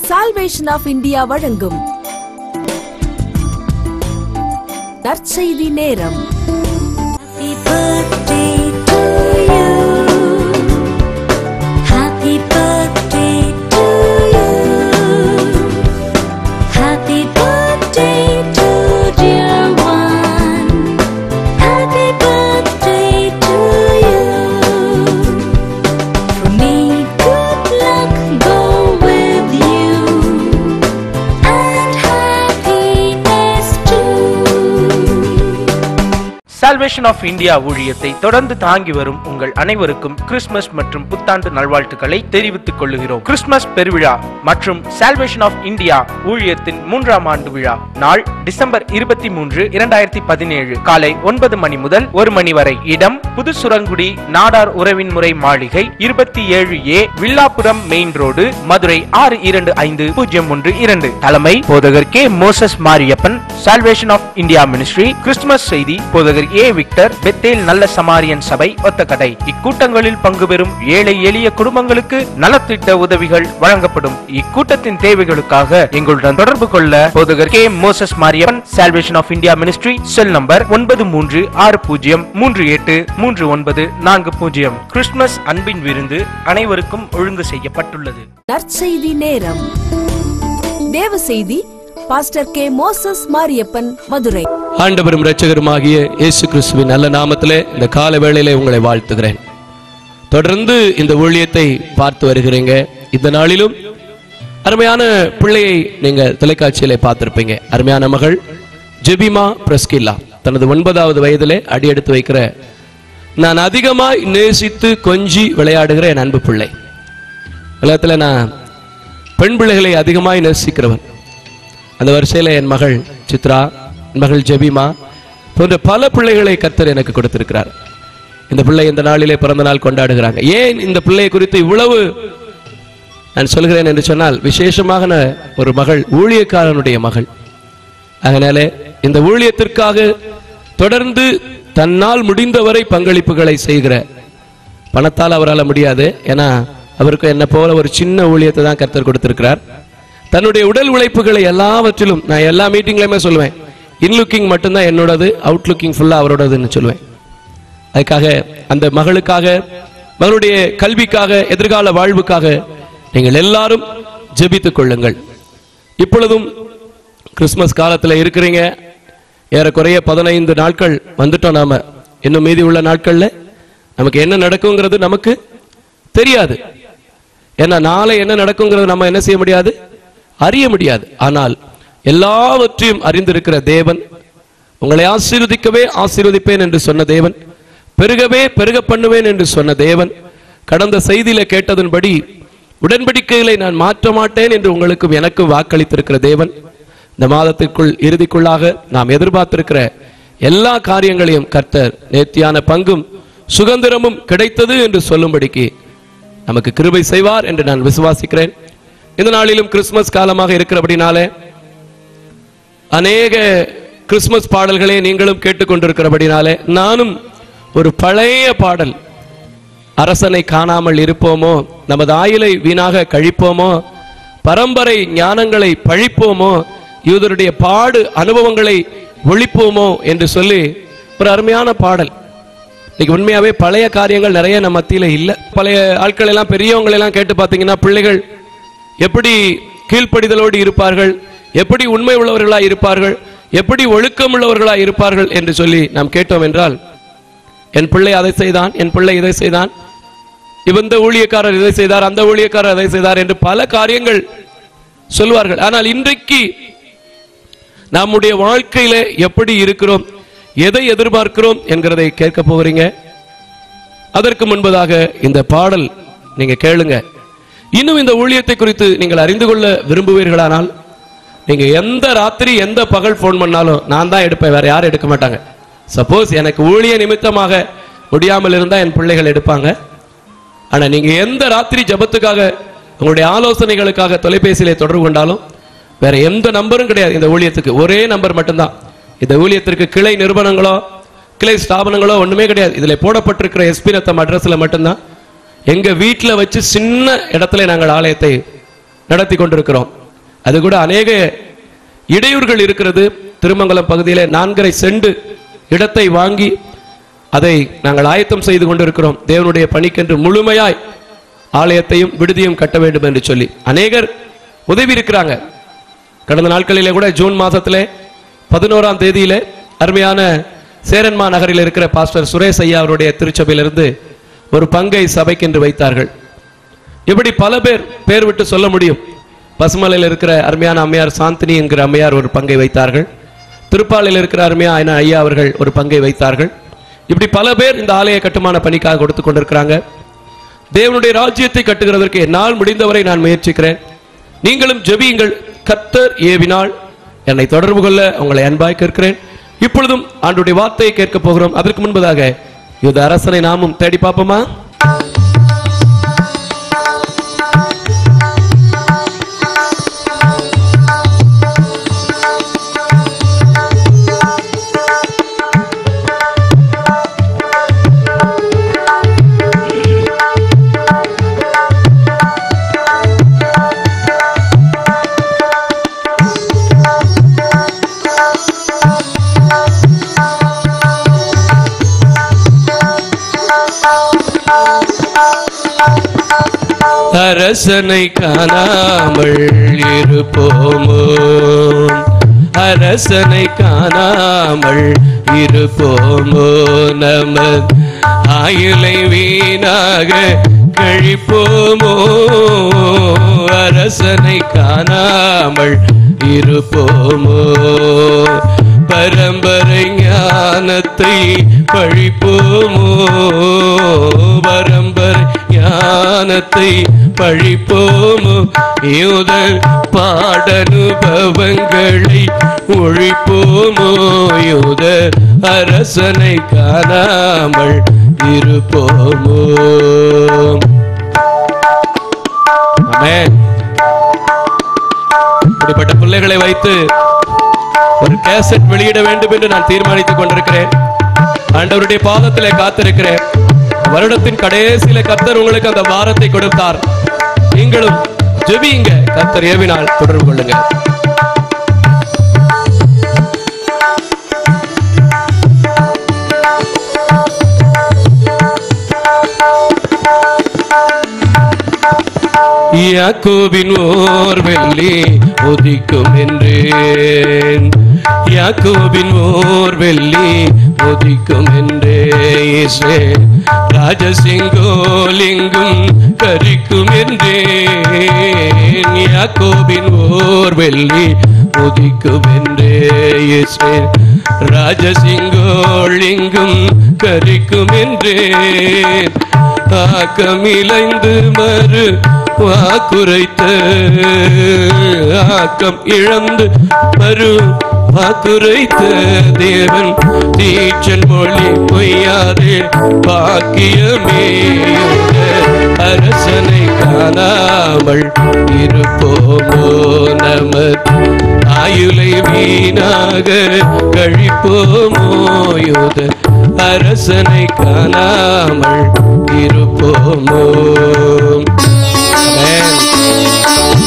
Salvation of India வழங்கும் நற்செய்தி நேரம் Happy birthday to you. Happy birthday to you. Happy birthday to dear one. Happy birthday to you. For me, good luck go with you. And happiness too. Salvation of India ஊழியத்தை தொடர்ந்து தாங்கி வரும் உங்கள் அனைவருக்கும் Christmas மற்றும் புத்தாண்டு நல்வாழ்த்துக்களை தெரிவித்துக் கொள்ளுகிறோம் கிறிஸ்துமஸ் பெருவிழா மற்றும் சால்வேஷன் ஆஃப் இந்தியா ஊழியத்தின் மூன்றாம் ஆண்டு விழா நாள் டிசம்பர் இருபத்தி மூன்று இரண்டாயிரத்தி பதினேழு காலை ஒன்பது மணி முதல் ஒரு மணி வரை இடம் புது சுரங்குடி நாடார் உறவின் முறை மாளிகை இருபத்தி ஏழு A Villapuram main road Madurai ஆறு இரண்டு ஐந்து பூஜ்ஜியம் ஒன்று இரண்டு தலைமை போதகர் K Moses Mariyappan salvation of India ministry Christmas செய்தி போதகர் ஏ விக்டர் பெத்தேல் நல்ல சமாரியன் சபை ஒத்தக்கடை இக்கூட்டங்களில் பங்கு பெறும் ஏழை எளிய குடும்பங்களுக்கு நலத்திட்ட உதவிகள் வழங்கப்படும் இக்கூட்டத்தின் தேவைகளுக்காக எங்களுடன் தொடர்பு கொள்ள போதகர் K Moses Mariyappan salvation of India ministry cell number ஒன்பது மூன்று ஆறு பூஜ்ஜியம் மூன்று எட்டு மூன்று ஒன்பது நான்கு பூஜ்ஜியம் கிறிஸ்துமஸ் அன்பின் விருந்து அனைவருக்கும் ஒழுங்கு செய்யப்பட்டுள்ளது நற்செய்தி நேரம் தேவ செய்தி pastor K Moses Mariyappan Madurai ஆண்டவரும் இரட்சகருமாகிய இயேசு கிறிஸ்துவின் நல்ல நாமத்திலே இந்த கால வேளையிலே உங்களை வாழ்த்துகிறேன் தொடர்ந்து இந்த ஊழியத்தை பார்த்து வருகிறீங்க இந்த நாளிலும் அருமையான பிள்ளையை நீங்க தொலைக்காட்சியிலே பார்த்திருப்பீங்க அருமையான மகள் ஜெபிமா பிரஸ்கில்லா தனது ஒன்பதாவது வயதிலே அடியெடுத்து வைக்கிற நான் அதிகமாய் நேசித்து கொஞ்சி விளையாடுகிற என் அன்பு பிள்ளை உலகத்தில் நான் பெண் பிள்ளைகளை அதிகமாய் நேசிக்கிறவன் அந்த வரிசையில் என் மகள் சித்ரா என் மகள் ஜெபிமா போன்ற பல பிள்ளைகளை கர்த்தர் எனக்கு கொடுத்திருக்கிறார் இந்த பிள்ளை இந்த நாளிலே பிறந்த நாள் கொண்டாடுகிறாங்க ஏன் இந்த பிள்ளையை குறித்து இவ்வளவு நான் சொல்கிறேன் என்று சொன்னால் விசேஷமாக ஒரு மகள் ஊழியக்காரனுடைய மகள் அதனால இந்த ஊழியத்திற்காக தொடர்ந்து தன்னால் முடிந்தவரை பங்களிப்புகளை செய்கிற பணத்தால் அவரால் முடியாது ஏன்னா அவருக்கு என்ன போல ஒரு சின்ன ஊழியத்தை தான் கர்த்தர் கொடுத்திருக்கிறார் தன்னுடைய உடல் உழைப்புகளை எல்லாவற்றிலும் நான் எல்லா மீட்டிங்லையுமே சொல்லுவேன் இன்லுக்கிங் மட்டும்தான் என்னோடது அவுட் லுக்கிங் ஃபுல்லாக அவரோடதுன்னு சொல்லுவேன் அதுக்காக அந்த மகளுக்காக மகளுடைய கல்விக்காக எதிர்கால வாழ்வுக்காக நீங்கள் எல்லாரும் ஜெபித்துக் கொள்ளுங்கள் இப்பொழுதும் கிறிஸ்மஸ் காலத்தில் இருக்கிறீங்க ஏறக்குறைய பதினைந்து நாட்கள் வந்துட்டோம் நாம இன்னும் மீதி உள்ள நாட்கள்ல நமக்கு என்ன நடக்குங்கிறது நமக்கு தெரியாது ஏன்னா நாளை என்ன நடக்குங்கிறது நம்ம என்ன செய்ய முடியாது அறிய முடியாது ஆனால் எல்லாவற்றையும் அறிந்திருக்கிற தேவன் உங்களை ஆசீர்வதிக்கவே ஆசீர்வதிப்பேன் என்று சொன்ன தேவன் பெருகவே பெருக பண்ணுவேன் என்று சொன்ன தேவன் கடந்த செய்தியில கேட்டதன்படி உடன்படிக்கைகளை நான் மாற்ற மாட்டேன் என்று உங்களுக்கும் எனக்கும் வாக்களித்திருக்கிற தேவன் இந்த மாதத்திற்குள் இறுதிக்குள்ளாக நாம் எதிர்பார்த்திருக்கிற எல்லா காரியங்களையும் கர்த்தர் நேர்த்தியான பங்கும் சுதந்திரமும் கிடைத்தது என்று சொல்லும்படிக்கு நமக்கு கிருபை செய்வார் என்று நான் விசுவாசிக்கிறேன் இந்த நாளிலும் கிறிஸ்துமஸ் காலமாக இருக்கிறபடினாலே அநேக கிறிஸ்துமஸ் பாடல்களை நீங்களும் கேட்டுக்கொண்டிருக்கிறபடினாலே நானும் ஒரு பழைய பாடல் அரசனை காணாமல் இருப்போமோ நமது ஆயுளை வீணாக கழிப்போமோ பரம்பரை ஞானங்களை பழிப்போமோ யூதருடைய பாடு அனுபவங்களை ஒழிப்போமோ என்று சொல்லி ஒரு அருமையான பாடல் இன்னைக்கு உண்மையாவே பழைய காரியங்கள் நிறைய நம்ம மத்தியில இல்ல பழைய ஆட்கள் எல்லாம் பெரியவங்களை எல்லாம் கேட்டு பார்த்தீங்கன்னா பிள்ளைகள் எப்படி கீழ்ப்படிதலோடு இருப்பார்கள் எப்படி உண்மை உள்ளவர்களாய் இருப்பார்கள் எப்படி ஒழுக்கம் உள்ளவர்களாய் இருப்பார்கள் என்று சொல்லி நாம் கேட்டோம் என்றால் என் பிள்ளை அதை செய்தான் என் பிள்ளை இதை செய்தான் இந்த ஊழியக்காரர் இதை செய்தார் அந்த ஊழியக்காரர் அதை செய்தார் என்று பல காரியங்கள் சொல்வார்கள் ஆனால் இன்றைக்கு நம்முடைய வாழ்க்கையில எப்படி இருக்கிறோம் எதை எதிர்பார்க்கிறோம் என்கிறதை கேட்க போகிறீங்க அதற்கு முன்பதாக இந்த பாடல் நீங்க கேளுங்க இன்னும் இந்த ஊழியத்தை குறித்து நீங்கள் அறிந்து கொள்ள விரும்புவீர்களானால் நீங்க எந்த ராத்திரி எந்த பகல் ஃபோன் பண்ணாலும் நான் தான் எடுப்பேன் வேற யாரும் எடுக்க மாட்டாங்க சப்போஸ் எனக்கு ஊழிய நிமித்தமாக முடியாமல் இருந்தா என் பிள்ளைகள் எடுப்பாங்க ஆனா நீங்க எந்த ராத்திரி ஜபத்துக்காக உங்களுடைய ஆலோசனைகளுக்காக தொலைபேசியிலே தொடர்பு கொண்டாலும் வேற எந்த நம்பரும் கிடையாது இந்த ஊழியத்துக்கு ஒரே நம்பர் மட்டும்தான் இந்த ஊழியத்திற்கு கிளை நிறுவனங்களோ கிளை ஸ்தாபனங்களோ ஒண்ணுமே கிடையாது இதுல போடப்பட்டிருக்கிற எஸ்பி ரத்தம் அட்ரஸ்ல மட்டும்தான் எங்க வீட்டுல வச்சு சின்ன இடத்துல நாங்கள் ஆலயத்தை நடத்தி கொண்டிருக்கிறோம் அது கூட அநேக இடையூறுகள் இருக்கிறது திருமங்கலம் பகுதியிலே நான்கரை செண்டு இடத்தை வாங்கி அதை நாங்கள் ஆயத்தம் செய்து கொண்டிருக்கிறோம் தேவனுடைய பணிக்கென்று முழுமையாய் ஆலயத்தையும் விடுதியும் கட்ட வேண்டும் என்று சொல்லி அநேகர் உதவி இருக்கிறாங்க கடந்த நாட்களிலே கூட ஜூன் மாதத்திலே பதினோராம் தேதியிலே அருமையான சேரன்மா நகரில் இருக்கிற பாஸ்டர் சுரேஷ் ஐயா அவருடைய திருச்சபையிலிருந்து ஒரு பங்கை சபைக்கென்று வைத்தார்கள் இப்படி பல பேர் பேர் விட்டு சொல்ல முடியும் பசுமலையில் இருக்கிற அருமையான அம்மையார் சாந்தினி என்கிற அம்மையார் ஒரு பங்கை வைத்தார்கள் திருப்பாலையில் இருக்கிற அருமையான ஐயா அவர்கள் ஒரு பங்கை வைத்தார்கள் இப்படி பல பேர் இந்த ஆலய கட்டுமான பணிக்காக கொடுத்து கொண்டிருக்கிறாங்க தேவனுடைய ராஜ்யத்தை கட்டுகிறதற்கு என்னால் முடிந்தவரை நான் முயற்சிக்கிறேன் நீங்களும் ஜெபியுங்கள் கர்த்தர் ஏவினால் என்னை தொடர்பு கொள்ள உங்களை அன்பாய் கேட்கிறேன் இப்பொழுதும் ஆண்டுடைய வார்த்தையை கேட்க போகிறோம் அதற்கு முன்பதாக இது அரசனை நாமும் தேடி பார்ப்போமா அரசனை காணாமல் இருப்போமோ அரசனை காணாமல் இருப்போமோ நமது ஆயுளை வீணாக கழிப்போமோ அரசனை காணாமல் இருப்போமோ பரம்பரை ஞானத்தை பழிப்போமோ பரம்பரை ஞானத்தை பழிப்போமோ யூதர் பாடனுபவங்களை ஒழிப்போமோ யூதர் அரசனை காணாமல் இருப்போமோ ஆமென் இப்படிப்பட்ட பிள்ளைகளை வைத்து ஒரு கேசட் வெளியிட வேண்டும் என்று நான் தீர்மானித்துக் கொண்டிருக்கிறேன் ஆண்டவருடைய பாதத்திலே காத்திருக்கிறேன் வருடத்தின் கடைசியில கர்த்தர் உங்களுக்கு அந்த வாரத்தை கொடுத்தார் நீங்களும் ஜெபியுங்க கர்த்தர் ஏவினால் தொடர்பு கொள்ளுங்க யாக்கோபின் ஓர் வெள்ளி உதிக்கும் என்றேன் யாக்கோபின் ஓர் வெள்ளி உதிக்கும் என்றே இஸ்ரே ராஜசிங்கோலிங்கும் கரிக்கும் என்றேன் யாக்கோபின் ஓர் வெள்ளி உதிக்கும் என்றே இஸ்ரே ராஜசிங்கோலிங்கும் கரிக்கும் என்றேன் ஆக்கமிழைந்து மறு வாக்குரைத்த ஆக்கம் இழந்து மறு வாக்குரைத்த தேவன் தீச்சன் மொழி பொய்யாதே பாக்கியமே அரசனை காணாமல் இருப்போமோ நமது ஆயுளை வீணாக கழிப்போமோ யுத அரசனை காணாமல் இருப்போமோ Amen.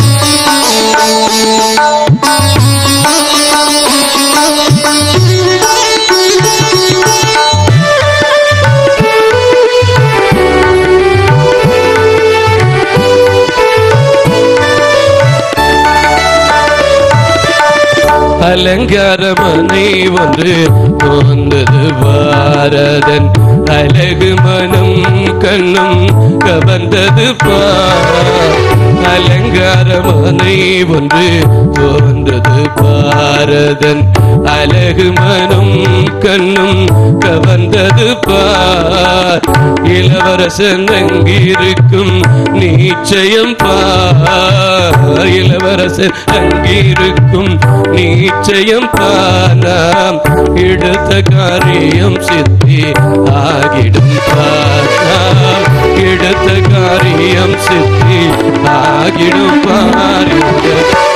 அலங்காரமனை ஒன்று தோன்றது பாரதன் அழகு மனம் கண்ணும் கவர்ந்தது பார் அலங்காரமனை ஒன்று தோன்றது பாரதன் அழகு மனம் கண்ணும் கவர்ந்தது பார் இளவரசன் அங்கிருக்கும் நிச்சயம் பார் இளவரசன் அங்கிருக்கும் நிச்சயம் பானாம் எடுத்த காரியம் சித்தி ஆகிடும் பானாம் எடுத்த காரியம் சித்தி ஆகிடும் பாருங்க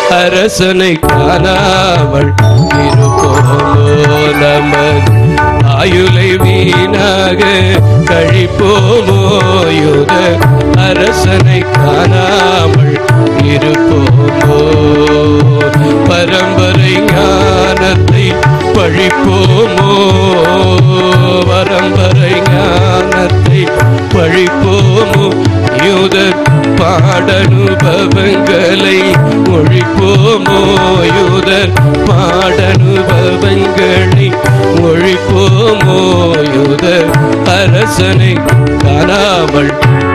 அரசனை காணாமல் இருப்போமோ நமது ஆயுளை வீணாக கழிப்போமோ யூத அரசனை காணாமல் இருப்போமோ பரம்பரை ஞானத்தை பழிப்போமோ பரம்பரை ஞானத்தை பழிப்போமோ யூதர் பாடனுபவங்களை ஒழிப்போமோ யூதர் பாடனுபவங்களை ஒழிப்போமோ யூதர் அரசனை காணாமல்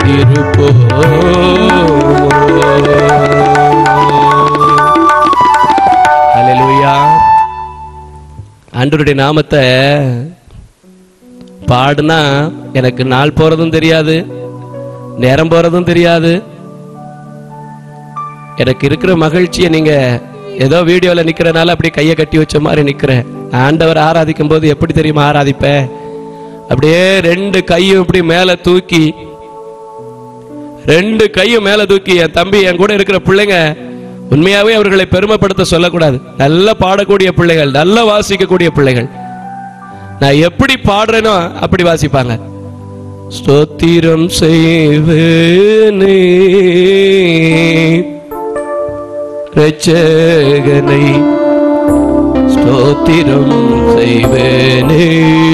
இருப்போமோ ஹalleluya ஆண்டவருடைய நாமத்தை பாடுனா எனக்கு நாள் போறதும் தெரியாது நேரம் போறதும் தெரியாது எனக்கு இருக்கிற மகிழ்ச்சியை நீங்க ஏதோ வீடியோல நிக்கிறனால அப்படி கையை கட்டி வச்ச மாதிரி நிக்கிறேன் ஆண்டவர் ஆராதிக்கும் போது எப்படி தெரியுமா ஆராதிப்பேன் அப்படியே ரெண்டு கையும் இப்படி மேல தூக்கி ரெண்டு கையும் மேல தூக்கி என் தம்பி என் கூட இருக்கிற பிள்ளைங்க உண்மையாவே அவர்களை பெருமைப்படுத்த சொல்லக்கூடாது நல்ல பாடக்கூடிய பிள்ளைகள் நல்ல வாசிக்கக்கூடிய பிள்ளைகள் நான் எப்படி பாடுறேனோ அப்படி வாசிப்பாங்க ஸ்தோத்திரம் செய்வேனே ரட்சகனை ஸ்தோத்திரம் செய்வேனே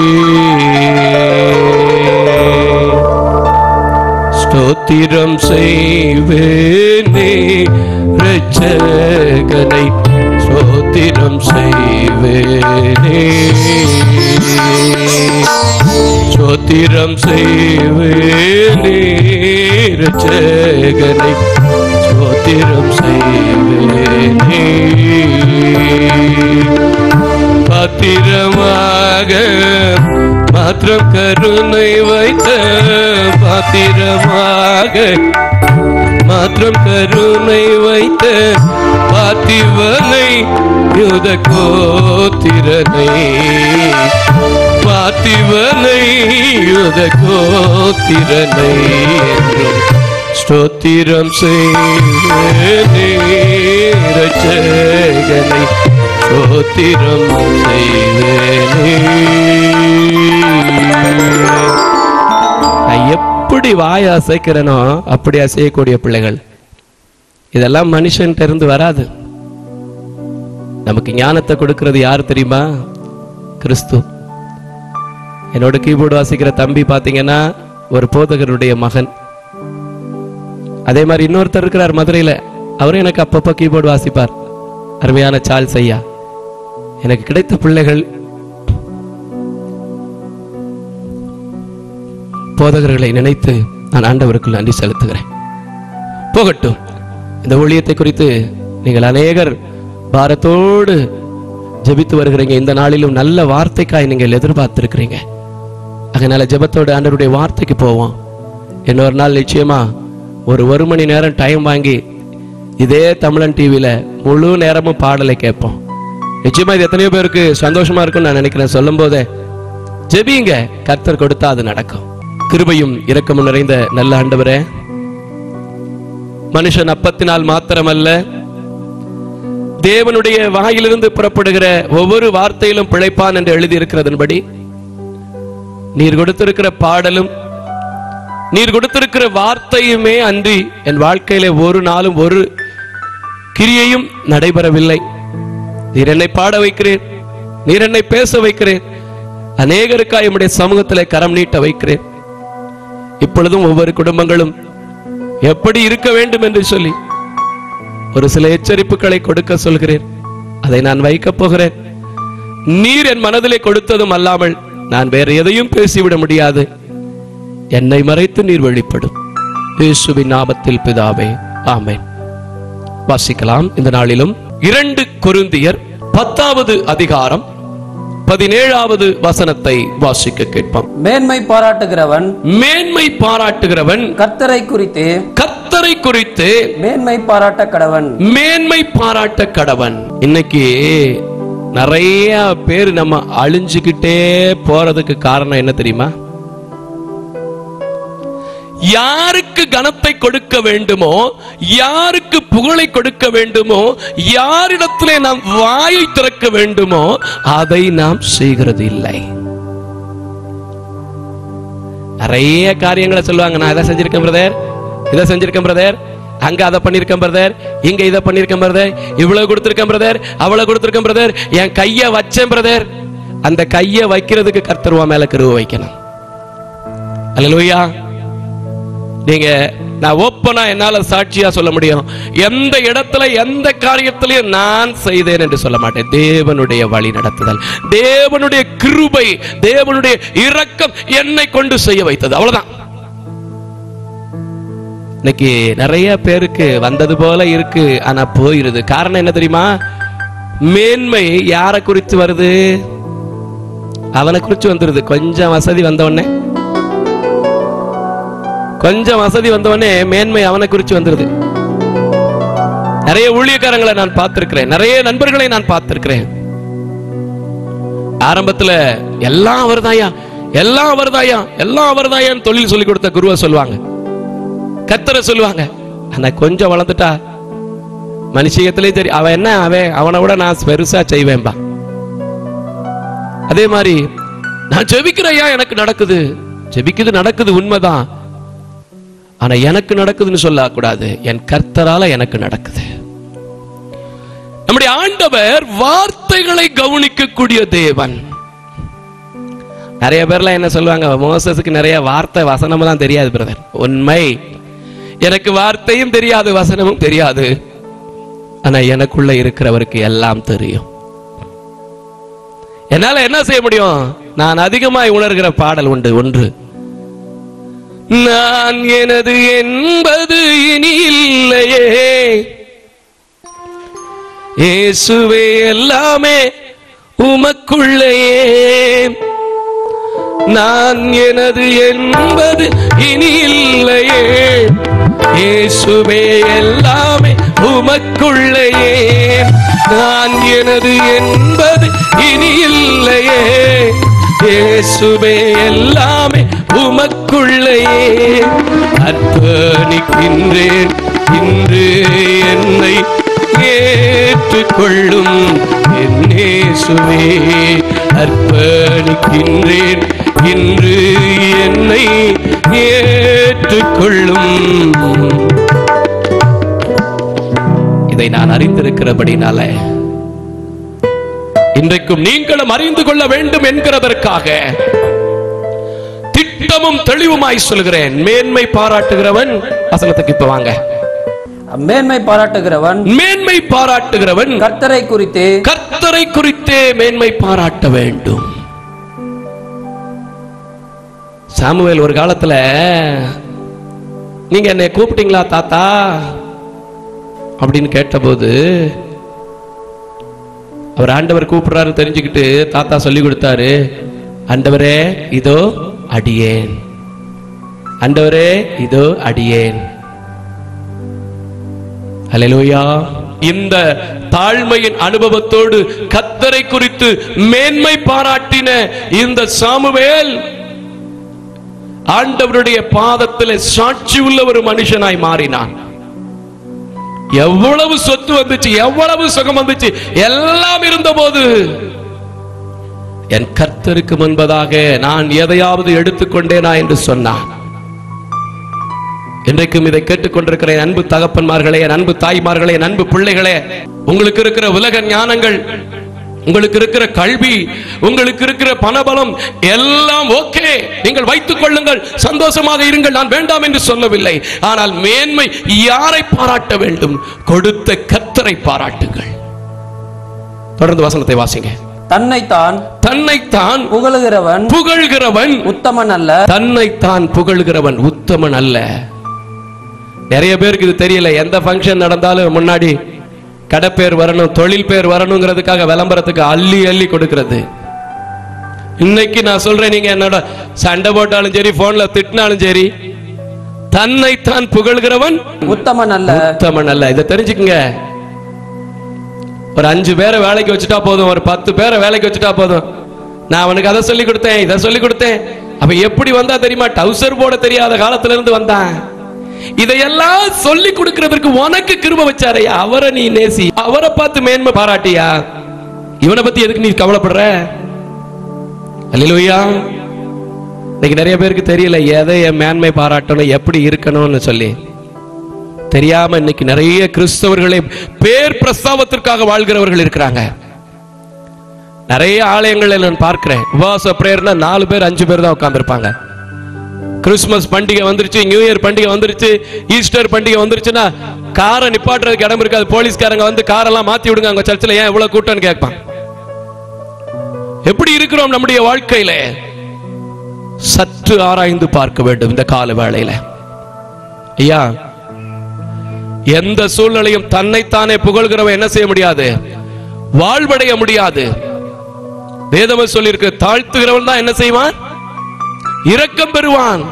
ஸ்தோத்திரம் செய்வேனே ரட்சகனை ஸ்தோத்திரம் செய்வேனே ஸ்தோத்திரம் செய்வேனே ரட்சகனை ஸ்தோத்திரம் செய்வேனே பாத்திரமாக மாத்திரம் கருணை வைத்த பாத்திரமாக மாத்திரம் கருணை வைத்த பாத்திவனை யுத கோத்திரனை பாத்திவனை யுத கோத்திரனை என்றும் ஸ்தோத்திரம் செய்வேனே ரட்சகனை ஸ்தோத்திரம் செய்வேனே நான் எப்படி வாய் அசைக்கிறேனோ அப்படி அசையக்கூடிய பிள்ளைகள் இதெல்லாம் மனுஷன்ட்ட இருந்து வராது நமக்கு ஞானத்தை கொடுக்கிறது யார் தெரியுமா கிறிஸ்து என்னோட கீபோர்டு வாசிக்கிற தம்பி பாத்தீங்கன்னா ஒரு போதகருடைய மகன் அதே மாதிரி இன்னொருத்தர் இருக்கிறார் மதுரையில அவரும் எனக்கு அப்பப்போ கீபோர்டு வாசிப்பார் அருமையான சால் செய்யா எனக்கு கிடைத்த பிள்ளைகள் போதகர்களை நினைத்து நான் ஆண்டவருக்கு நன்றி செலுத்துகிறேன் போகட்டும் இந்த ஊழியத்தை குறித்து நீங்கள் அநேகர் பாரத்தோடு ஜெபித்து வருகிறீங்க இந்த நாளிலும் நல்ல வார்த்தைக்காய் நீங்கள் எதிர்பார்த்திருக்கிறீங்க அதனால ஜெபத்தோடு ஆண்டவருடைய வார்த்தைக்கு போவோம் இன்னொரு நாள் நிச்சயமா ஒரு ஒரு மணி நேரம் டைம் வாங்கி இதே தமிழன் டிவியில முழு நேரமும் பாடலை கேட்போம் நிச்சயமா இது எத்தனையோ பேருக்கு சந்தோஷமா இருக்கும்னு நான் நினைக்கிறேன் சொல்லும் போதே ஜெபிங்க கர்த்தர் கொடுத்தா அது நடக்கும் கிருபையும் இரக்கமும் நிறைந்த நல்ல ஆண்டவரே மனுஷன் அப்பத்தினால் மாத்திரமல்ல தேவனுடைய வாயிலிருந்து புறப்படுகிற ஒவ்வொரு வார்த்தையிலும் பிழைப்பான் என்று எழுதியிருக்கிறதன்படி நீர் கொடுத்திருக்கிற பாடலும் நீர் கொடுத்திருக்கிற வார்த்தையுமே அன்றி என் வாழ்க்கையில ஒரு நாளும் ஒரு கிரியையும் நடைபெறவில்லை நீர் என்னை பாட வைக்கிறேன் நீர் என்னை பேச வைக்கிறேன் அநேகருக்காய் உம்முடைய சமூகத்திலே கரம் நீட்ட வைக்கிறேன் இப்பொழுதும் ஒவ்வொரு குடும்பங்களும் எப்படி இருக்க வேண்டும் என்று சொல்லி ஒரு சில எச்சரிப்புகளை கொடுக்க சொல்கிறேன் அதை நான் வைக்கப் போகிறேன் நீர் என் மனதிலே கொடுத்ததும் அல்லாமல் நான் வேற எதையும் பேசிவிட முடியாது என்னை மறைத்து நீர் வெளிப்படும் இயேசுவின் நாமத்தில் பிதாவே ஆமென் வாசிக்கலாம் இந்த நாளிலும் இரண்டு கொருந்தியர் பத்தாவது அதிகாரம் பதினேழாவது வசனத்தை வாசிக்க கேட்போம் மேன்மை பாராட்டுகிறவன் மேன்மை பாராட்டுகிறவன் கர்த்தரை குறித்து கர்த்தரை குறித்து மேன்மை பாராட்ட கடவன் மேன்மை பாராட்ட கடவன் இன்னைக்கு நிறைய பேர் நம்ம அழிஞ்சுக்கிட்டே போறதுக்கு காரணம் என்ன தெரியுமா யாருக்கு கனத்தை கொடுக்க வேண்டுமோ யாருக்கு புகழை கொடுக்க வேண்டுமோ யாரிடத்திலே நாம் வாயை திறக்க வேண்டுமோ அதை நாம் செய்கிறது இல்லை நிறைய காரியங்களை சொல்லுவாங்க நான் இதை செஞ்சிருக்கேன் பிரதர் இதை செஞ்சிருக்கேன் பிரதர் அங்க அதை பண்ணிருக்கேன் பிரதர் இங்க இதை பண்ணிருக்கேன் பிரதர் இவ்வளவு கொடுத்திருக்கேன் பிரதர் அவ்வளவு கொடுத்திருக்கேன் பிரதர் என் கைய வச்சேன் பிரதர் அந்த கைய வைக்கிறதுக்கு கர்த்தருவா மேல கருவ வைக்கணும் அல்லேலூயா நீங்க நான் ஓப்பனா என்னால சாட்சியா சொல்ல முடியும் எந்த இடத்துல எந்த காரியத்திலையும் நான் செய்தேன் என்று சொல்ல மாட்டேன் தேவனுடைய வழி நடத்துதல் தேவனுடைய கிருபை தேவனுடைய இரக்கம் என்னை கொண்டு செய்ய வைத்தது அவ்வளவுதான் இன்னைக்கு நிறைய பேருக்கு வந்தது போல இருக்கு ஆனா போயிருது காரணம் என்ன தெரியுமா மேன்மை யாரை குறித்து வருது அவனை குறித்து வந்துருது கொஞ்சம் வசதி வந்த உடனே கொஞ்சம் வசதி வந்தவனே மேன்மை அவனை குறித்து வந்துருது நிறைய ஊழியக்காரங்களை நான் பார்த்திருக்கிறேன் நிறைய நண்பர்களை நான் பார்த்திருக்கிறேன் ஆரம்பத்துல எல்லாம் அவர்தாயா எல்லாம் அவர்தாயா எல்லாம் அவர்தாயான்னு தொழில் சொல்லி கொடுத்த குருவை சொல்லுவாங்க கத்தரை சொல்லுவாங்க ஆனா கொஞ்சம் வளர்ந்துட்டா மனுஷியத்திலே தெரியும் அவன் என்ன அவன் அவனை விட நான் பெருசா செய்வேன்பா அதே மாதிரி நான் ஜெபிக்கிறையா எனக்கு நடக்குது ஜெபிக்குது நடக்குது உண்மைதான் ஆனா எனக்கு நடக்குதுன்னு சொல்லக்கூடாது என் கர்த்தரால எனக்கு நடக்குது நம்முடைய ஆண்டவர் வார்த்தைகளை கவனிக்கக்கூடிய தேவன் நிறைய பேர்லாம் என்ன சொல்லுவாங்க மோசஸுக்கு நிறைய வார்த்தை வசனமும் தான் தெரியாது பிரதர் உண்மை எனக்கு வார்த்தையும் தெரியாது வசனமும் தெரியாது ஆனா எனக்குள்ள இருக்கிறவருக்கு எல்லாம் தெரியும் என்னால என்ன செய்ய முடியும் நான் அதிகமாய் உணர்கிற பாடல் உண்டு ஒன்று நான் எனது என்பது இனி இல்லையே இயேசுவே எல்லாமே உமக்குள்ளேயே நான் எனது என்பது இனி இல்லையே இயேசுவே எல்லாமே உமக்குள்ளேயே நான் எனது என்பது இனி இல்லையே இயேசுவே எல்லாமே உமக்குள்ளேயே அர்ப்பணிக்கின்றேன் இன்று என்னை ஏற்றுக்கொள்ளும் என்னேசுவே அர்ப்பணிக்கின்றேன் இன்று என்னை ஏற்றுக்கொள்ளும் இதை நான் அறிந்திருக்கிறபடினால இன்றைக்கும் நீங்களும் அறிந்து கொள்ள வேண்டும் என்கிறதற்காக திட்டமும் தெளிவுமாய் சொல்கிறேன் மேன்மை பாராட்டுகிறவன் வசனத்துக்கு இப்ப வாங்க மேன்மை பாராட்டுகிறவன் மேன்மை பாராட்டுகிறவன் கர்த்தரை குறித்து கர்த்தரை குறித்தே மேன்மை பாராட்ட வேண்டும் சாமுவேல் ஒரு காலத்துல நீங்க என்னை கூப்பிட்டீங்களா தாத்தா அப்படின்னு கேட்டபோது அவர் ஆண்டவர் கூப்பிடுறாரு தெரிஞ்சுக்கிட்டு தாத்தா சொல்லி கொடுத்தாரு ஆண்டவரே இதோ அடியேன் ஆண்டவரே இதோ அடியேன் ஹalleluya இந்த தாழ்மையின் அனுபவத்தோடு கத்தரை குறித்து மேன்மை பாராட்டின இந்த சாமுவேல் ஆண்டவருடைய பாதத்தில் சாட்சி உள்ள ஒரு மனுஷனாய் மாறினான் எவ்வளவு சொத்து வந்துச்சு எவ்வளவு சுகம் வந்துச்சு எல்லாம் இருந்தபோது என் கர்த்தருக்கு முன்பதாக நான் எதையாவது எடுத்துக்கொண்டேனா என்று சொன்னான் இன்றைக்கும் இதை கேட்டுக்கொண்டிருக்கிற என் அன்பு தகப்பன்மார்களே என் அன்பு தாய்மார்களே என் அன்பு பிள்ளைகளே உங்களுக்கு இருக்கிற உலக ஞானங்கள் உங்களுக்கு இருக்கிற கல்வி உங்களுக்கு இருக்கிற பணபலம் எல்லாம் ஓகே நீங்கள் வைத்துக் கொள்ளுங்கள் சந்தோஷமாக இருங்கள் நான் வேண்டாம் என்று சொல்லவில்லை ஆனால் மேன்மை யாரை பாராட்ட வேண்டும் கொடுத்த கர்த்தரை பாராட்டுங்கள் தொடர்ந்து வசனத்தை வாசிங்க தன்னைத்தான் தன்னைத்தான் புகழுகிறவன் புகழ்கிறவன் உத்தமன் அல்ல தன்னைத்தான் புகழ்கிறவன் உத்தமன் அல்ல நிறைய பேருக்கு இது தெரியல எந்த ஃபங்க்ஷன் நடந்தாலும் முன்னாடி கடை பேர் வரணும் தொழில் பேர் வரணுங்கிறதுக்காக விளம்பரத்துக்கு அள்ளி அள்ளி கொடுக்கிறது இன்னைக்கு நான் சொல்றேன் நீங்க என்னோட சண்டை போட்டாலும் சரி போன்ல திட்டினாலும் சரி தன்னைத்தான் புகழ்கிறவன் உத்தமன் அல்ல உத்தமன் அல்ல இதை தெரிஞ்சுக்குங்க ஒரு அஞ்சு பேரை வேலைக்கு வச்சுட்டா போதும் ஒரு பத்து பேரை வேலைக்கு வச்சுட்டா போதும் நான் அவனுக்கு அதை சொல்லி கொடுத்தேன் இதை சொல்லி கொடுத்தேன் அப்ப எப்படி வந்தா தெரியுமா டவுசர் போட தெரியாத காலத்துல இருந்து வந்தான் இதையெல்லாம் சொல்லி கொடுக்கிறதுக்கு உனக்கு கிருப வச்சாரையா அவரை நீ நேசி அவரை பார்த்து மேன்மை பாராட்டியா இவனை பத்தி எதுக்கு நீ கவலைப்படுற அல்லேலூயா இன்னைக்கு நிறைய பேருக்கு தெரியல எதை என் மேன்மை பாராட்டணும் எப்படி இருக்கணும்னு சொல்லி தெரியாம இன்னைக்கு நிறைய கிறிஸ்தவர்களே பேர் பிரஸ்தாபத்திற்காக வாழ்கிறவர்கள் இருக்கிறாங்க நிறைய ஆலயங்களை நான் பார்க்கிறேன் உபவாச பிரேயர்னா நாலு பேர் அஞ்சு பேர் தான் உட்கார்ந்திருப்பாங்க கிறிஸ்மஸ் பண்டிகை வந்துருச்சு நியூ இயர் பண்டிகை வந்துருச்சு ஈஸ்டர் பண்டிகை வந்துருச்சுன்னா காரை நிப்பாட்டுறதுக்கு இடம் இருக்காது போலீஸ்காரங்க வந்து காரெல்லாம் மாத்தி விடுங்க அங்க சர்ச்சில் ஏன் இவ்வளவு கூட்டம்னு கேட்பான் எப்படி இருக்கிறோம் நம்முடைய வாழ்க்கையில சற்று ஆராய்ந்து பார்க்க வேண்டும் இந்த கால வேளையில ஐயா எந்த சூழ்நிலையும் தன்னைத்தானே புகழ்கிறவன் என்ன செய்ய முடியாது வாழ்வடைய முடியாது வேதம சொல்லியிருக்கு தாழ்த்துகிறவன் தான் என்ன செய்வான் இரக்கம் பெறுவான்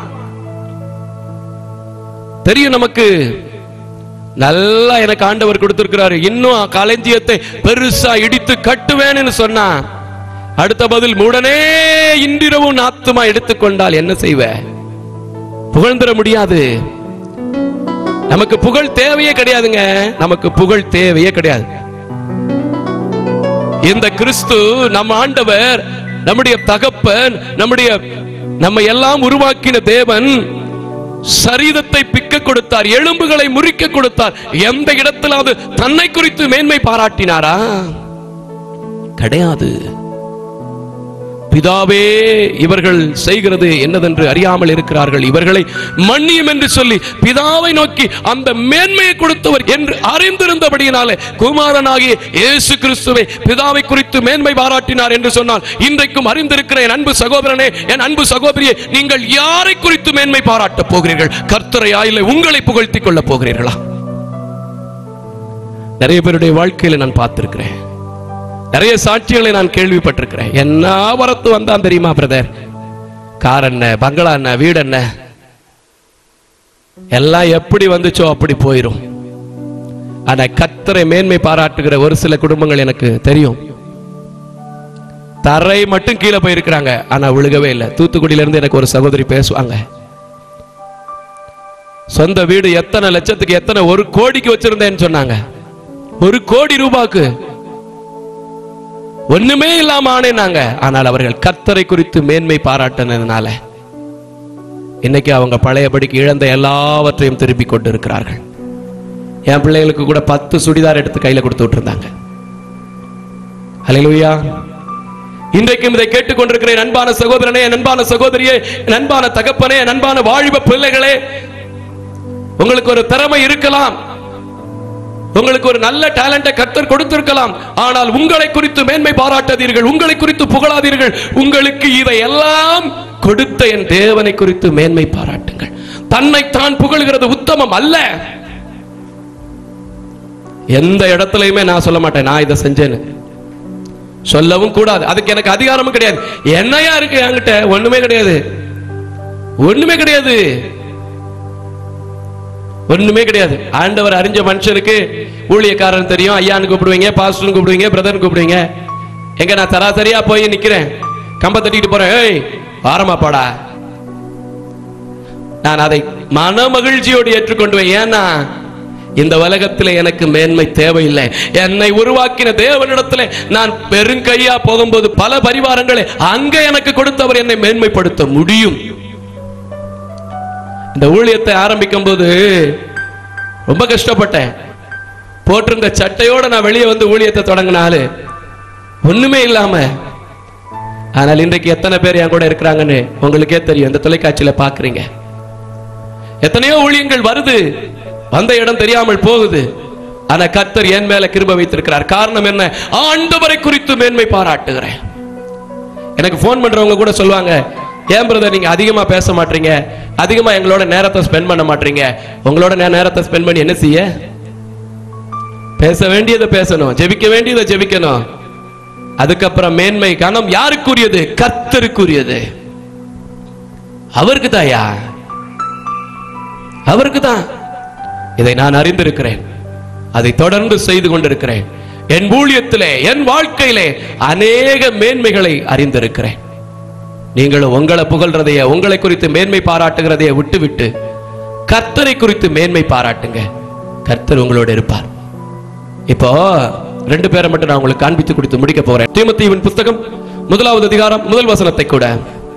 தெரியும் நமக்கு நல்லா எனக்கு ஆண்டவர் கொடுத்திருக்கிறாரு இன்னும் களஞ்சியத்தை பெருசா இடித்து கட்டுவேன்னு சொன்னா அடுத்த பதில் உடனே இன்றிரவும் ஆத்துமா எடுத்துக்கொண்டால் என்ன செய்வ புகழ்ந்துட முடியாது நமக்கு புகழ் தேவையே கிடையாதுங்க நமக்கு புகழ் தேவையே கிடையாது இந்த கிறிஸ்து நம்ம ஆண்டவர் நம்முடைய தகப்பன் நம்முடைய நம்ம எல்லாம் உருவாக்கின தேவன் சரீரத்தை பிக்க கொடுத்தார் எலும்புகளை முறிக்க கொடுத்தார் எந்த இடத்திலாவது தன்னை குறித்து மேன்மை பாராட்டினாரா கிடையாது பிதாவே இவர்கள் செய்கிறது என்னதென்று அறியாமல் இருக்கிறார்கள் இவர்களை மன்னியும் என்று சொல்லி பிதாவை நோக்கி அந்த மேன்மையை கொடுத்தவர் என்று அறிந்திருந்தபடியினாலே குமாரனாகிய இயேசு கிறிஸ்துவை பிதாவை குறித்து மேன்மை பாராட்டினார் என்று சொன்னால் இன்றைக்கும் அறிந்திருக்கிற என் அன்பு சகோதரனே என் அன்பு சகோதரியே நீங்கள் யாரை குறித்து மேன்மை பாராட்டப் போகிறீர்கள் கர்த்தரையா இல்லை உங்களை புகழ்த்திக் கொள்ளப் போகிறீர்களா நிறைய பேருடைய வாழ்க்கையில நான் பார்த்திருக்கிறேன் நிறைய சாட்சிகளை நான் கேள்விப்பட்டிருக்கிறேன் என்ன வரத்து வந்தான் தெரியுமா பிரதர் கார் என்ன பங்களா என்ன வீடு என்ன எல்லாம் எப்படி வந்துச்சோ அப்படி போயிரும் ஆனா கத்தரை மேன்மை பாராட்டுகிற ஒரு சில குடும்பங்கள் எனக்கு தெரியும் தரை மட்டும் கீழே போயிருக்கிறாங்க ஆனா விழுகவே இல்லை தூத்துக்குடியில இருந்து எனக்கு ஒரு சகோதரி பேசுவாங்க சொந்த வீடு எத்தனை லட்சத்துக்கு எத்தனை ஒரு கோடிக்கு வச்சிருந்தேன்னு சொன்னாங்க ஒரு கோடி ரூபாய்க்கு ஒண்ணுமே இல்லாம ஆனேனாங்க ஆனால் அவர்கள் கர்த்தரை குறித்து மேன்மை பாராட்டினதுனால இன்னைக்கு அவங்க பழையபடிக்கு இழந்த எல்லாவற்றையும் திருப்பி கொண்டு இருக்கிறார்கள் என் பிள்ளைகளுக்கு கூட பத்து சுடிதார் எடுத்து கையில கொடுத்து விட்டுருந்தாங்க ஹalleluya இன்றைக்கும் இதை கேட்டுக்கொண்டிருக்கிற என் அன்பான சகோதரனே என் அன்பான சகோதரியே என் அன்பான தகப்பனே என் அன்பான வாலிப பிள்ளைகளே உங்களுக்கு ஒரு திறமை இருக்கலாம் உங்களுக்கு ஒரு நல்ல டேலண்ட கர்த்தர் கொடுத்திருக்கலாம் ஆனால் உங்களை குறித்து மேன்மை பாராட்டாதீர்கள் உங்களை குறித்து புகழாதீர்கள் உங்களுக்கு இதையெல்லாம் கொடுத்த என் தேவனை குறித்து மேன்மை பாராட்டுங்கள் தன்னை தான் புகழ்கிறது உத்தமம் அல்ல எந்த இடத்துலயுமே நான் சொல்ல மாட்டேன் நான் இதை செஞ்சேன்னு சொல்லவும் கூடாது அதுக்கு எனக்கு அதிகாரமும் கிடையாது என்னையா இருக்கு என்கிட்ட ஒண்ணுமே கிடையாது ஒண்ணுமே கிடையாது ஒண்ணுமே கிடையாது ஆண்டவர் அறிஞ்ச மனுஷனுக்கு ஊழியக்காரன் தெரியும் ஐயான்னு கூப்பிடுவீங்க பாஸ்டர்னு கூப்பிடுவீங்க பிரதர்னு கூப்பிடுவீங்க எங்க நான் சராசரியா போய் நிக்கிறேன் கம்ப தட்டிட்டு போறேன் ஏய் ஆரமா பாடா நான் அதை மன மகிழ்ச்சியோடு ஏற்றுக்கொண்டுவேன் ஏன்னா இந்த உலகத்தில் எனக்கு மேன்மை தேவையில்லை என்னை உருவாக்கின தேவனிடத்தில் நான் பெருங்கையா போகும்போது பல பரிவாரங்களை அங்க எனக்கு கொடுத்தவர் என்னை மேன்மைப்படுத்த முடியும் இந்த ஊழியத்தை ஆரம்பிக்கும் போது ரொம்ப கஷ்டப்பட்டேன் போட்டிருந்த சட்டையோட நான் வெளியே வந்து ஊழியத்தை தொடங்கினாலு ஒண்ணுமே இல்லாம ஆனால் இன்றைக்கு எத்தனை பேர் என் கூட இருக்கிறாங்கன்னு உங்களுக்கே தெரியும் இந்த தொலைக்காட்சியில பாக்குறீங்க எத்தனையோ ஊழியங்கள் வருது வந்த இடம் தெரியாமல் போகுது ஆனா கர்த்தர் என் மேல கிருப வைத்திருக்கிறார் காரணம் என்ன ஆண்டவரை குறித்து மேன்மை பாராட்டுகிறேன் எனக்கு ஃபோன் பண்றவங்க கூட சொல்லுவாங்க ஏன் பிரதர் நீங்க அதிகமா பேச மாட்டீங்க அதிகமா எங்களோட நேரத்தை ஸ்பெண்ட் பண்ண மாட்டீங்க உங்களோட நே- நேரத்தை ஸ்பெண்ட் பண்ணி என்ன செய்ய பேச வேண்டியதை பேசணும் ஜெபிக்க வேண்டியதை ஜெபிக்கணும் அதுக்கப்புறம் மேன்மை கணம் யாருக்குரியது கர்த்தருக்குரியது அவருக்கு தாயா அவருக்கு தான் இதை நான் அறிந்திருக்கிறேன் அதை தொடர்ந்து செய்து கொண்டிருக்கிறேன் என் ஊழியத்திலே என் வாழ்க்கையிலே அநேக மேன்மைகளை அறிந்திருக்கிறேன் நீங்களும் உங்களை புகழ்றதைய உங்களை குறித்து மேன்மை பாராட்டுகிறதைய விட்டுவிட்டு கர்த்தரை குறித்து மேன்மை பாராட்டுங்க கர்த்தர் உங்களோட இருப்பார் இப்போ ரெண்டு பேரை மட்டும் நான் உங்களுக்கு காண்பித்து கொடுத்து முடிக்க போறேன் தீமத்தீவின் புஸ்தகம் முதலாவது அதிகாரம் முதல் வசனத்தை கூட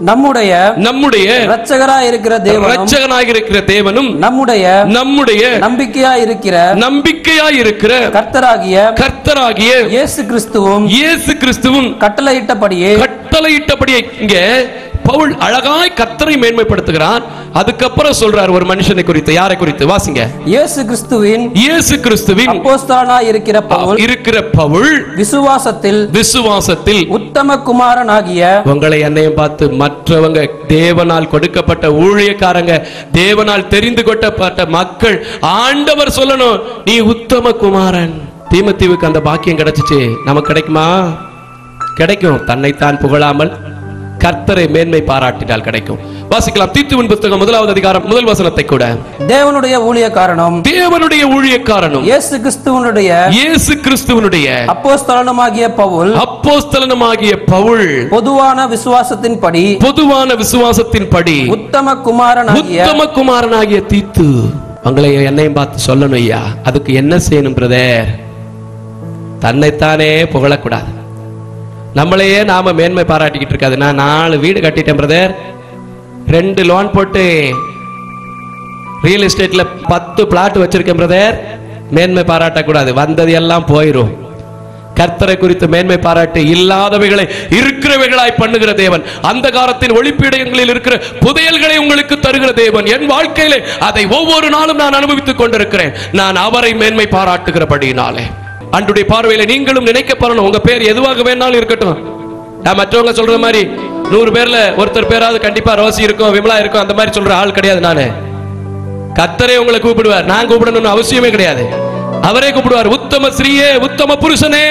நம்முடைய நம்முடைய இரட்சகராய் இருக்கிற தேவனும் இரட்சகனாக இருக்கிற தேவனும் நம்முடைய நம்முடைய நம்பிக்கையாய் இருக்கிற நம்பிக்கையாய் இருக்கிற கர்த்தராகிய கர்த்தராகிய இயேசு கிறிஸ்துவும் இயேசு கிறிஸ்துவும் கட்டளையிட்டபடியே கட்டளையிட்டபடியே இங்க பவுல் அழகாய் கர்த்தரை மேன்மைப்படுத்துகிறார் அதுக்கப்புறம் சொல்றார் ஒரு மனுஷனை குறித்து யாரை குறித்து வாசிங்க இயேசு கிறிஸ்துவின் இயேசு கிறிஸ்துவின் அப்போஸ்தலனாய் இருக்கிற பவுல் இருக்கிற பவுல் விசுவாசத்தில் விசுவாசத்தில் உத்தம குமாரனாகிய உங்களை என்னையும் பார்த்து மற்றவங்க தேவனால் கொடுக்கப்பட்ட ஊழியக்காரங்க தேவனால் தெரிந்து கொள்ளப்பட்ட மக்கள் ஆண்டவர் சொல்லணும் நீ உத்தம குமாரன் தீமத்தீவுக்கு அந்த பாக்கியம் கிடைச்சிச்சு நமக்கு கிடைக்குமா கிடைக்கும் தன்னைத்தான் புகழாமல் கர்த்தரை மேன்மை பாராட்டினால் கிடைக்கும் வாசிக்கலாம் தீத்துவின் புத்தகம் முதலாவது அதிகாரம் முதல் வசனத்தை கூட தேவனுடைய ஊழியக்காரனும் தேவனுடைய ஊழியக்காரனும் இயேசு கிறிஸ்துவனுடைய இயேசு கிறிஸ்துவனுடைய அப்போஸ்தலனுமாகிய பவுல் அப்போஸ்தலனுமாகிய பவுல் பொதுவான விசுவாசத்தின்படி பொதுவான விசுவாசத்தின்படி உத்தம குமாரனாகிய உத்தம குமாரனாகிய தீத்து உங்களை என்னையும் பார்த்து சொல்லணும் ஐயா அதுக்கு என்ன செய்யணும் பிரதர் தன்னைத்தானே புகழக்கூடாது நம்மளையே நாம மேன்மை பாராட்டிக்கிட்டு இருக்காது நான் நாலு வீடு கட்டிட்டேன் பிரதர் ரெண்டு லோன் போட்டு ரியல் எஸ்டேட்ல பத்து பிளாட் வச்சிருக்கேன் பிரதர் மேன்மை பாராட்டக்கூடாது வந்தது எல்லாம் போயிரும் கர்த்தரை குறித்து மேன்மை பாராட்டி இல்லாதவைகளை இருக்கிறவைகளாய் பண்ணுகிற தேவன் அந்த காலத்தின் ஒளிப்பீடங்களில் இருக்கிற புதையல்களை உங்களுக்கு தருகிற தேவன் என் வாழ்க்கையிலே அதை ஒவ்வொரு நாளும் நான் அனுபவித்துக் கொண்டிருக்கிறேன் நான் அவரை மேன்மை பாராட்டுகிறபடியினாலே அன்றுடைய பார்வையில நீங்களும் நினைக்கப்படணும் உங்க பேர் எதுவாக வேணாலும் இருக்கட்டும் நான் மற்றவங்க சொல்ற மாதிரி நூறு பேர்ல ஒருத்தர் பேராவது கண்டிப்பா ரோசி இருக்கும் விமலா இருக்கும் அந்த மாதிரி சொல்ற ஆள் கிடையாது நானு கத்தரே உங்களை கூப்பிடுவார் நான் கூப்பிடணும்னு அவசியமே கிடையாது அவரே கூப்பிடுவார் உத்தம ஸ்ரீயே உத்தம புருஷனே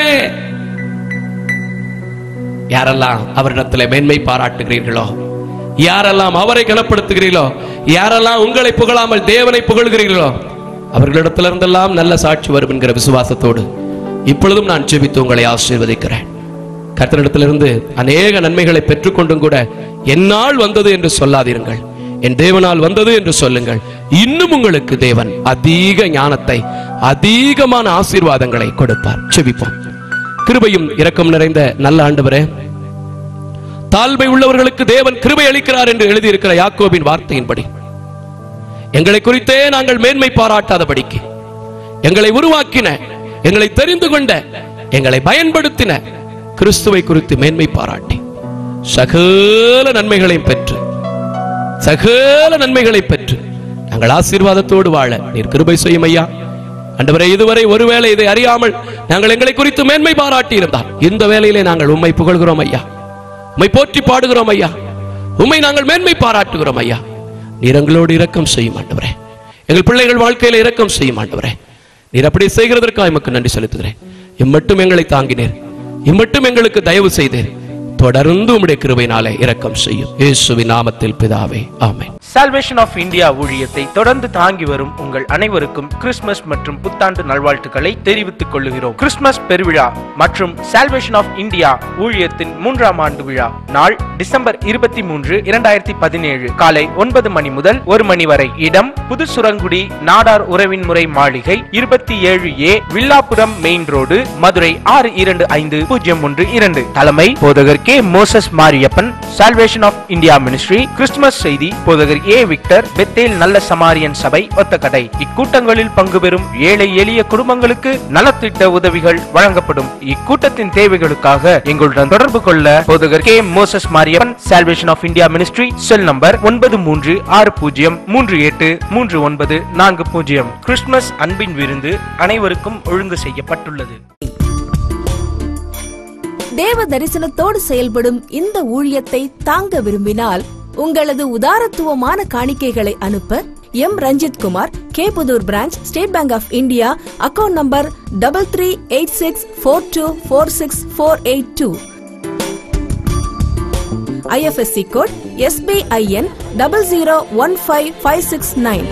யாரெல்லாம் அவரிடத்துல மேன்மை பாராட்டுகிறீர்களோ யாரெல்லாம் அவரை கனப்படுத்துகிறீர்களோ யாரெல்லாம் உங்களை புகழாமல் தேவனை புகழ்கிறீர்களோ அவர்களிடத்திலிருந்தெல்லாம் நல்ல சாட்சி வரும் என்கிற விசுவாசத்தோடு இப்பொழுதும் நான் ஜெபித்து உங்களை ஆசீர்வதிக்கிறேன் கர்த்தரிடத்திலிருந்து அநேக நன்மைகளை பெற்றுக்கொண்டும் கூட என்னால் வந்தது என்று சொல்லாதீர்கள் என் தேவனால் வந்தது என்று சொல்லுங்கள் இன்னும் உங்களுக்கு தேவன் அதிக ஞானத்தை அதிகமான ஆசீர்வாதங்களை கொடுப்பார் செபிப்போம் கிருபையும் இரக்கம் நிறைந்த நல்ல ஆண்டவரே தாழ்மை உள்ளவர்களுக்கு தேவன் கிருபை அளிக்கிறார் என்று எழுதியிருக்கிற யாக்கோபின் வார்த்தையின்படி எங்களை குறித்தே நாங்கள் மேன்மை பாராட்டாதபடிக்கு எங்களை உருவாக்கின எங்களை தெரிந்து கொண்ட எங்களை பயன்படுத்தின கிறிஸ்துவை குறித்து மேன்மை பாராட்டி சகல நன்மைகளையும் பெற்று சகல நன்மைகளை பெற்று நாங்கள் ஆசீர்வாதத்தோடு வாழ நீர் கிருபை செய்யும் ஐயா ஆண்டவரே இதுவரை ஒருவேளை இதை அறியாமல் நாங்கள் எங்களை குறித்து மேன்மை பாராட்டி இருந்தால் இந்த வேளையிலே நாங்கள் உம்மை புகழ்கிறோம் ஐயா உம்மை போற்றி பாடுகிறோம் ஐயா உம்மை நாங்கள் மேன்மை பாராட்டுகிறோம் ஐயா நீர் எங்களோடு இரக்கம் செய்யும் ஆண்டவரே எங்கள் பிள்ளைகள் வாழ்க்கையில இரக்கம் செய்யும் ஆண்டவரே நீர் அப்படி செய்கிறதற்காக எமக்கு நன்றி செலுத்துகிறேன் இம்மட்டும் எங்களை தாங்கினீர் இம்மட்டும் எங்களுக்கு தயவு செய்தீர் தொடர்ந்து உம்முடைய கிருபையினாலே இரக்கம் செய்யும் இயேசுவின் நாமத்தில் பிதாவே ஆமென் சால்வேஷன் ஆஃப் இந்தியா ஊழியத்தை தொடர்ந்து தாங்கி வரும் உங்கள் அனைவருக்கும் கிறிஸ்துமஸ் மற்றும் புத்தாண்டு நல்வாழ்த்துக்களை தெரிவித்துக் கொள்ளுகிறோம் கிறிஸ்துமஸ் பெருவிழா மற்றும் சால்வேஷன் ஆஃப் இந்தியா ஊழியத்தின் மூன்றாம் ஆண்டு விழா நாள் டிசம்பர் இருபத்தி மூன்று இரண்டாயிரத்தி பதினேழு காலை ஒன்பது மணி முதல் ஒரு மணி வரை இடம் புது சுரங்குடி நாடார் உறவின் முறை மாளிகை இருபத்தி ஏழு A Villapuram main road Madurai ஆறு இரண்டு ஐந்து பூஜ்ஜியம் ஒன்று இரண்டு தலைமை போதகர் K Moses Mariyappan salvation of India ministry Christmas செய்தி போதகர் ஏ விக்டர் பெத்தேல் நல்ல சமாரியன் சபை ஒத்தக்கடை இக்கூட்டங்களில் பங்கு பெறும் ஏழை எளிய குடும்பங்களுக்கு நலத்திட்ட உதவிகள் வழங்கப்படும் இக்கூட்டத்தின் தேவைகளுக்காக எங்களுடன் தொடர்பு கொள்ள போதகர் K Moses Mariyappan salvation of India ministry cell number ஒன்பது மூன்று ஆறு பூஜ்ஜியம் மூன்று எட்டு மூன்று ஒன்பது நான்கு பூஜ்ஜியம் கிறிஸ்துமஸ் அன்பின் விருந்து அனைவருக்கும் ஒழுங்கு செய்யப்பட்டுள்ளது தேவ தரிசனத்தோடு செயல்படும் இந்த ஊழியத்தை தாங்க விரும்பினால் உங்களது உதாரத்துவமான காணிக்கைகளை அனுப்ப M Ranjith Kumar Kepudur branch State Bank of India account number double three eight six four two four six four eight two IFSC code SBIN double zero one five five six nine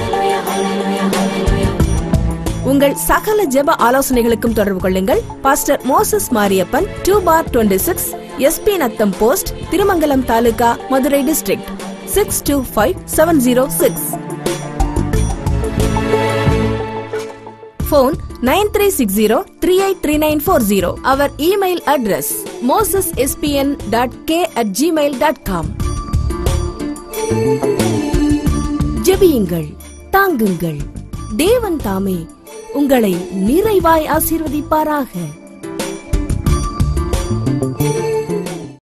உங்கள் சகல ஜெப ஆலோசனைகளுக்கும் தொடர்பு கொள்ளுங்கள் pastor Moses Mariyappan two four twenty six SP Natham post Thirumangalam taluka Madurai district six two five seven zero six phone 9360383940 our email address mosesspn.k at gmail.com ஜெபியுங்கள் தாங்குங்கள் தேவன் தாமே உங்களை நிறைவாய் ஆசீர்வதிப்பாராக